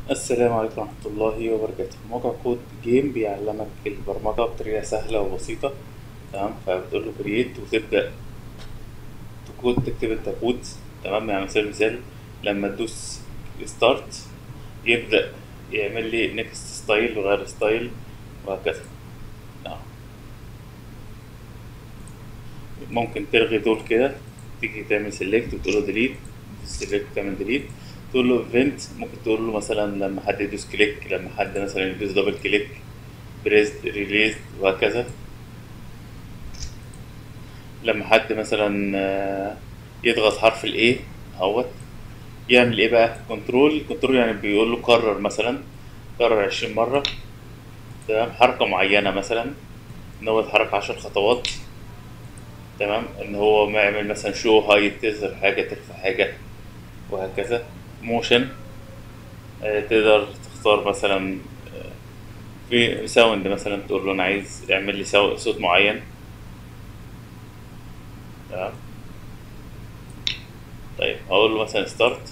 السلام عليكم ورحمة الله وبركاته موقع كود جيم بيعلمك البرمجة بطريقة سهلة وبسيطة تمام فبتقول له كرييت وتبدأ تكود تكتب انت كود تمام يعني على سبيل المثال لما تدوس ستارت يبدأ يعمل لي نيكست ستايل وغير ستايل وهكذا اه. ممكن تلغي دول كده تيجي تعمل سيلكت وتقول له ديليت سيلكت تعمل ديليت تقول له ايفنت ممكن تقول له مثلا لما حد يدوس كليك لما حد مثلا يدوس دبل كليك بريز ريليز وهكذا لما حد مثلا آه، يضغط حرف الاي اهوت يعمل ايه بقى كنترول كنترول يعني بيقول له كرر مثلا كرر عشرين مرة تمام حركة معينة مثلا ان هو يتحرك عشر خطوات تمام ان هو ما يعمل مثلا شو هايت تظهر حاجة تخفى حاجة وهكذا موشن آه، تقدر تختار مثلا آه، في ساوند مثلا تقول له انا عايز اعمل لي ساو- صوت معين تمام طيب هقول له مثلا ستارت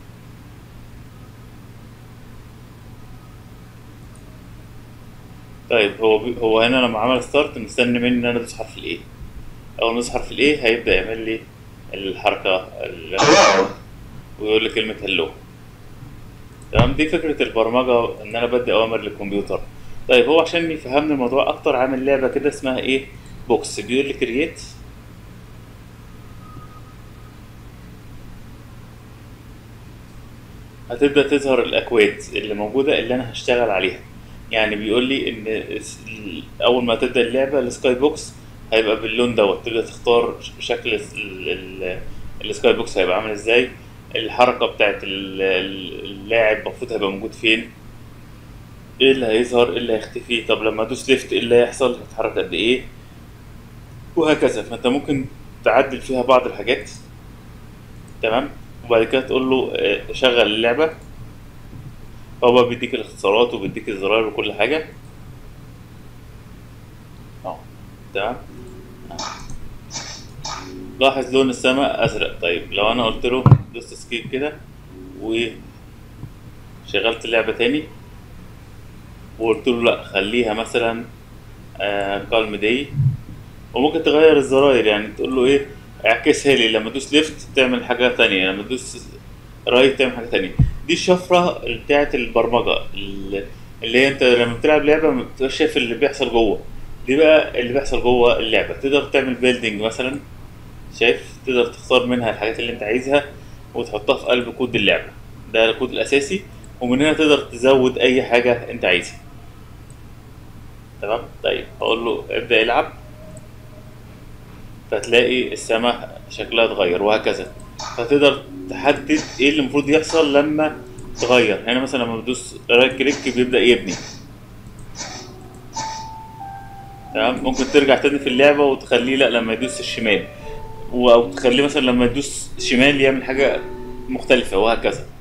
طيب هو بي هو هنا لما عمل ستارت مستني مني ان انا ادوس حرف الايه اول ما ادوس حرف الايه هيبدا يعمل لي الحركه اللي أنا ويقول لي كلمه هلو تمام دي فكره البرمجه ان انا بدي اوامر للكمبيوتر طيب هو عشان يفهمني الموضوع اكتر عامل لعبه كده اسمها ايه بوكس بيقول لي كرييت هتبدأ تظهر الأكواد اللي موجودة اللي أنا هشتغل عليها يعني بيقول لي إن الس- ال- أول ما تبدأ اللعبة السكاي بوكس هيبقى باللون دوت تبدأ تختار ش- شكل الس- ال- ال- السكاي بوكس هيبقى عامل إزاي الحركة بتاعت ال- ال- اللاعب المفروض هيبقى موجود فين إيه اللي هيظهر إيه اللي هيختفي طب لما أدوس ليفت إيه اللي هيحصل هتتحرك قد إيه وهكذا فأنت ممكن تعدل فيها بعض الحاجات تمام وبعد كده تقول له آه، شغل اللعبة هو بقى بيديك الاختصارات وبيديك الزراير وكل حاجة اه تمام لاحظ لون السماء أزرق طيب لو أنا قلت له دوست سكيب كده وشغلت اللعبة تاني وقلت له لأ خليها مثلا كالم داي وممكن تغير الزراير يعني تقول له ايه اعكسها لي لما تدوس ليفت تعمل حاجة تانية لما تدوس رايت تعمل حاجة تانية دي الشفرة بتاعت البرمجة ال- اللي هي انت لما بتلعب لعبة ما بتبقاش شايف اللي بيحصل جوه دي بقى اللي بيحصل جوه اللعبة تقدر تعمل بيلدينج مثلا شايف تقدر تختار منها الحاجات اللي انت عايزها وتحطها في قلب كود اللعبة ده الكود الأساسي ومن هنا تقدر تزود أي حاجة انت عايزها تمام طيب هقول له ابدأ العب فتلاقي السماء شكلها اتغير وهكذا فتقدر تحدد ايه اللي المفروض يحصل لما تغير هنا مثلا لما بدوس رايت كليك بيبدأ يبني تمام ممكن ترجع تاني في اللعبة وتخليه لا لما يدوس الشمال و- او تخليه مثلا لما يدوس شمال يعمل حاجة مختلفة وهكذا